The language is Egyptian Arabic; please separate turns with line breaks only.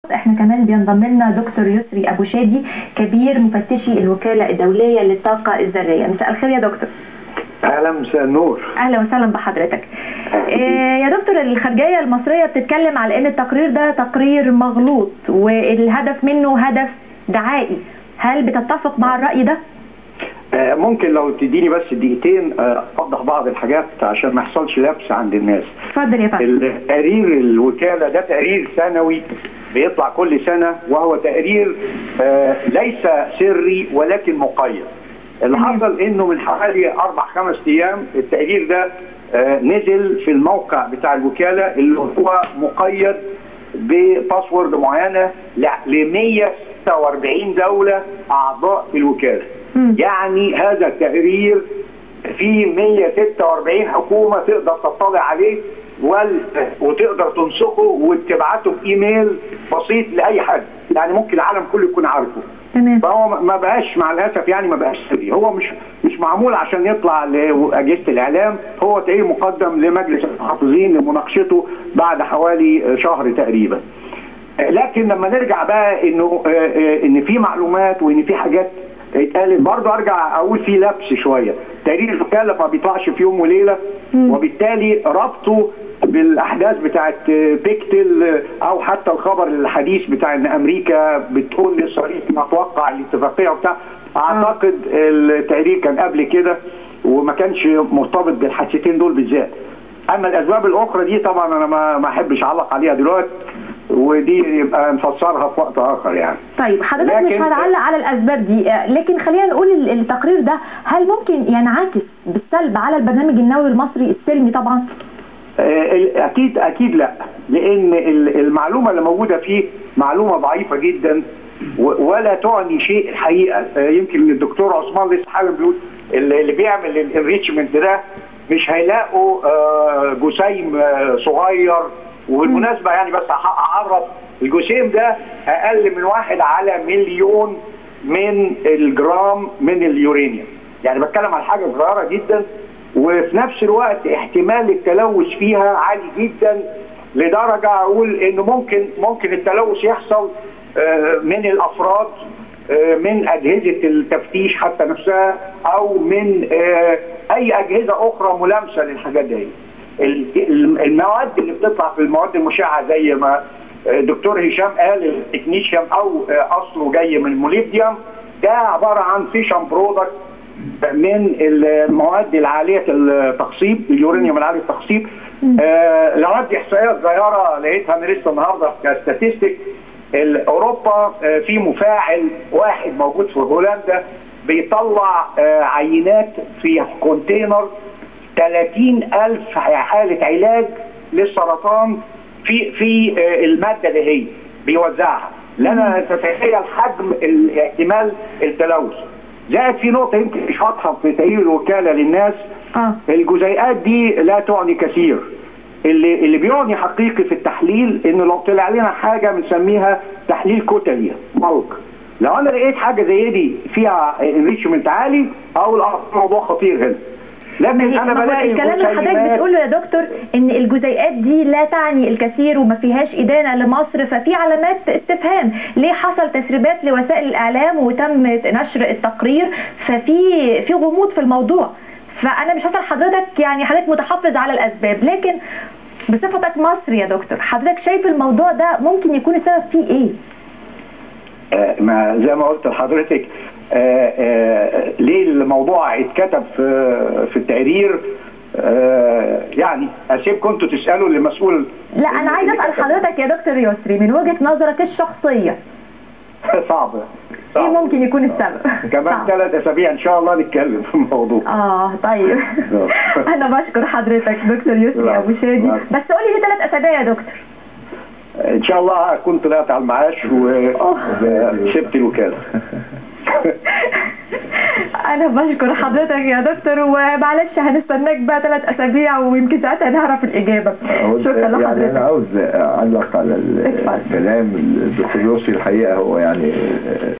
احنا كمان بينضم لنا دكتور يسري ابو شادي كبير مفتشي الوكاله الدوليه للطاقه الذريه مساء الخير يا دكتور
اهلا مساء النور
اهلا وسهلا بحضرتك إيه يا دكتور الخارجيه المصريه بتتكلم على ان التقرير ده تقرير مغلوط والهدف منه هدف دعائي هل بتتفق مع الراي ده
آه، ممكن لو تديني بس دقيقتين آه، اوضح بعض الحاجات عشان ما يحصلش لبس عند الناس
اتفضل يا فندم
تقرير الوكاله ده تقرير سنوي بيطلع كل سنه وهو تقرير آه، ليس سري ولكن مقيد اللي
تمام.
حصل انه من حوالي اربع خمس ايام التقرير ده آه، نزل في الموقع بتاع الوكاله اللي هو مقيد بباسورد معينه ل 146 دوله اعضاء في الوكاله
مم.
يعني هذا التقرير في 146 حكومه تقدر تطلع عليه وال... وتقدر تنسخه وتبعته بايميل بسيط لاي حد يعني ممكن العالم كله يكون عارفه
تمام
فهو ما بقاش مع الاسف يعني ما بقاش سري هو مش مش معمول عشان يطلع لاجهزه الاعلام هو تقرير مقدم لمجلس المحافظين لمناقشته بعد حوالي شهر تقريبا لكن لما نرجع بقى انه آه، آه، ان في معلومات وان في حاجات اتقالت برضه ارجع اقول في لبس شويه تقرير الوكاله ما بيطلعش في يوم وليله
مم.
وبالتالي ربطه بالاحداث بتاعت بيكتل او حتى الخبر الحديث بتاع ان امريكا بتقول لاسرائيل نتوقع الاتفاقيه وبتاع اعتقد التقرير كان قبل كده وما كانش مرتبط بالحادثتين دول بالذات اما الاسباب الاخرى دي طبعا انا ما ما احبش اعلق عليها دلوقتي ودي يبقى نفسرها في وقت اخر يعني
طيب حضرتك مش
لكن-
هنعلق على الاسباب دي آه، لكن خلينا نقول ال- التقرير ده هل ممكن ينعكس بالسلب على البرنامج النووي المصري السلمي طبعا
آه، ال- اكيد اكيد لا لان ال- المعلومه اللي موجوده فيه معلومه ضعيفه جدا و- ولا تعني شيء الحقيقه آه، يمكن الدكتور عثمان لسه حالا بيقول اللي اللي بيعمل الانريتشمنت ده مش هيلاقوا آه، جسيم آه، صغير وبالمناسبه يعني بس أح- اعرف الجسيم ده اقل من واحد على مليون من الجرام من اليورانيوم يعني بتكلم عن حاجه صغيره جدا وفي نفس الوقت احتمال التلوث فيها عالي جدا لدرجه اقول انه ممكن ممكن التلوث يحصل آه، من الافراد آه، من اجهزه التفتيش حتى نفسها او من آه، اي اجهزه اخرى ملامسه للحاجات دي ال- ال- المواد اللي بتطلع في المواد المشعه زي ما آه، دكتور هشام قال التكنيشيوم او آه، اصله جاي من الموليبديوم ده عباره عن فيشن برودكت من المواد العاليه التخصيب اليورانيوم العالي التخصيب آه لو ادي احصائيات صغيره لقيتها انا لسه النهارده كستاتستيك ال- اوروبا آه في مفاعل واحد موجود في هولندا بيطلع آه عينات في كونتينر 30 ألف حالة علاج للسرطان في في آه، المادة اللي هي بيوزعها لنا تتخيل حجم الاحتمال التلوث زائد في نقطة يمكن مش واضحة في تقرير الوكالة للناس
اه
الجزيئات دي لا تعني كثير اللي اللي بيعني حقيقي في التحليل انه لو طلع لنا حاجه بنسميها تحليل كتلي بلك لو انا لقيت حاجه زي دي فيها انريتشمنت عالي اقول اه الموضوع خطير هنا لكن انا
ما هو
بلاقي
الكلام اللي حضرتك
جسيمات-
بتقوله يا دكتور ان الجزيئات دي لا تعني الكثير وما فيهاش ادانه لمصر ففي علامات استفهام ليه حصل تسريبات لوسائل الاعلام وتم نشر التقرير ففي في غموض في الموضوع فانا مش هسال حضرتك يعني حضرتك متحفظ على الاسباب لكن بصفتك مصري يا دكتور حضرتك شايف الموضوع ده ممكن يكون السبب فيه ايه؟
آه، ما زي ما قلت لحضرتك آه، آه، ليه الموضوع اتكتب في في التقرير آه، يعني اسيبكم انتوا تسالوا للمسؤول
لا انا عايز
اللي
اسال
كتب.
حضرتك يا دكتور يسري من وجهه نظرك الشخصيه
صعب
ايه
صعب.
ممكن يكون السبب؟
كمان
صعب.
ثلاث اسابيع ان شاء الله نتكلم في الموضوع
اه طيب انا بشكر حضرتك دكتور يسري
لا،
ابو شادي
لا.
بس قولي لي ثلاث اسابيع يا دكتور
ان شاء الله اكون طلعت على المعاش وسبت الوكاله
انا بشكر حضرتك يا دكتور ومعلش هنستناك بقى ثلاث اسابيع ويمكن ساعتها نعرف الاجابه شكرا
يعني انا
لحضرتك
عاوز اعلق على
اتفضل.
الكلام الدكتور يوسف الحقيقه هو يعني